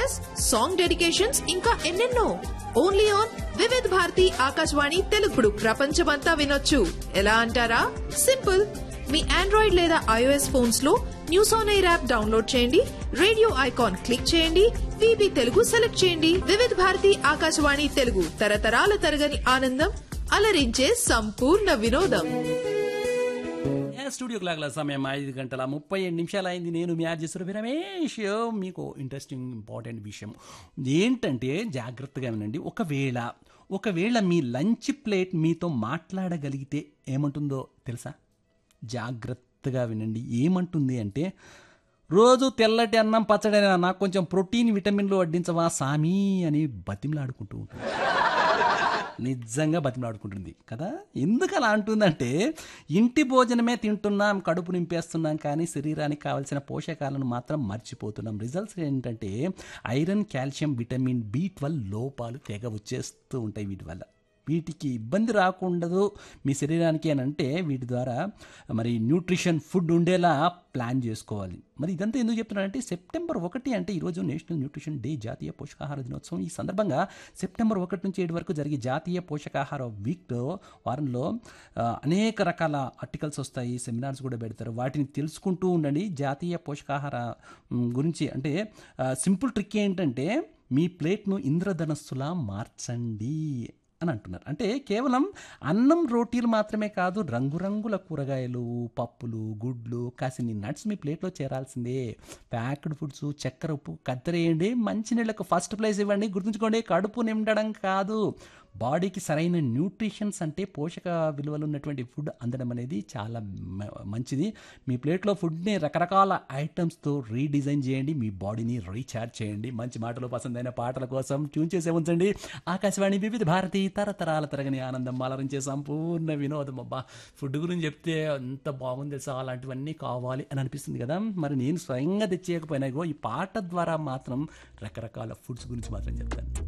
birthdays song dedications ఇంకా ఎన్నెన్నో only on Vividh Bharati Akashvani తెలుగుడు ప్రపంచమంతా వినొచ్చు ఎలా అంటారా సింపుల్ మీ ఆండ్రాయిడ్ లేదా ఐఓఎస్ ఫోన్స్ లో news on air app download చేయండి రేడియో ఐకాన్ క్లిక్ చేయండి విబి తెలుగు సెలెక్ట్ చేయండి వివిధ భారతి ఆకాశవాణి తెలుగు తరతరాల తరగని ఆనందం అలరించే సంపూర్ణ వినోదం ఏ స్టూడియోకి లాగల సమయం ఐదు గంటల ముప్పై ఏడు నిమిషాలు అయింది నేను మీ ఆర్జేశ్వర రమేష్ మీకు ఇంట్రెస్టింగ్ ఇంపార్టెంట్ విషయం ఏంటంటే జాగ్రత్తగా వినండి ఒకవేళ ఒకవేళ మీ లంచ్ ప్లేట్ మీతో మాట్లాడగలిగితే ఏమంటుందో తెలుసా జాగ్రత్తగా వినండి ఏమంటుంది అంటే రోజు తెల్లటి అన్నం పచ్చడి నాకు కొంచెం ప్రోటీన్ విటమిన్లు వడ్డించవా సామి అని బతిమలాడుకుంటూ ఉంటుంది నిజంగా బతిమలాడుకుంటుంది కదా ఎందుకు అలా అంటుందంటే ఇంటి భోజనమే తింటున్నాం కడుపు నింపేస్తున్నాం కానీ శరీరానికి కావాల్సిన పోషకాలను మాత్రం మర్చిపోతున్నాం రిజల్ట్స్ ఏంటంటే iron calcium vitamin B twelve లోపాలు తెగ వచ్చేస్తూ ఉంటాయి వీటి వల్ల వీటికి ఇబ్బంది రాకుండదు మీ శరీరానికి అని అంటే వీటి ద్వారా మరి న్యూట్రిషన్ ఫుడ్ ఉండేలా ప్లాన్ చేసుకోవాలి మరి ఇదంతా ఎందుకు చెప్తున్నానంటే సెప్టెంబర్ ఒకటి అంటే ఈరోజు నేషనల్ న్యూట్రిషన్ డే జాతీయ పోషకాహార దినోత్సవం ఈ సందర్భంగా సెప్టెంబర్ ఒకటి నుంచి ఏడు వరకు జరిగే జాతీయ పోషకాహార వీక్లో వారంలో ఆ, అనేక రకాల ఆర్టికల్స్ వస్తాయి సెమినార్స్ కూడా పెడతారు వాటిని తెలుసుకుంటూ ఉండండి జాతీయ పోషకాహార మ్, గురించి అంటే సింపుల్ ట్రిక్ ఏంటంటే మీ ప్లేట్ను ఇంద్రధనస్సులా మార్చండి అని అంటున్నారు అంటే కేవలం అన్నం రోటీలు మాత్రమే కాదు రంగురంగుల కూరగాయలు పప్పులు గుడ్లు కాసిని నట్స్ మీ ప్లేట్లో చేరాల్సిందే ప్యాక్డ్ ఫుడ్స్ చక్కెర ఉప్పు కత్తరేయండి మంచినీళ్ళకు ఫస్ట్ ప్లేస్ ఇవ్వండి గుర్తుంచుకోండి కడుపు నిండడం కాదు బాడీకి సరైన న్యూట్రిషన్స్ అంటే పోషక విలువలు ఉన్నటువంటి ఫుడ్ అందడం అనేది చాలా మ- మంచిది మీ ప్లేట్లో ఫుడ్ని రకరకాల ఐటమ్స్తో రీడిజైన్ చేయండి మీ బాడీని రీఛార్జ్ చేయండి మంచి మాటలు పసందైన పాటల కోసం ట్యూన్ చేసే ఉంచండి ఆకాశవాణి వివిధ భారతి తరతరాల తరగని ఆనందం అలరించే సంపూర్ణ వినోదం అబ్బా ఫుడ్ గురించి చెప్తే ఎంత బాగుంది తెలుసా అలాంటివన్నీ కావాలి అని అనిపిస్తుంది కదా మరి నేను స్వయంగా తెచ్చేయకపోయినా ఇగో ఈ పాట ద్వారా మాత్రం రకరకాల ఫుడ్స్ గురించి మాత్రం చెప్తాను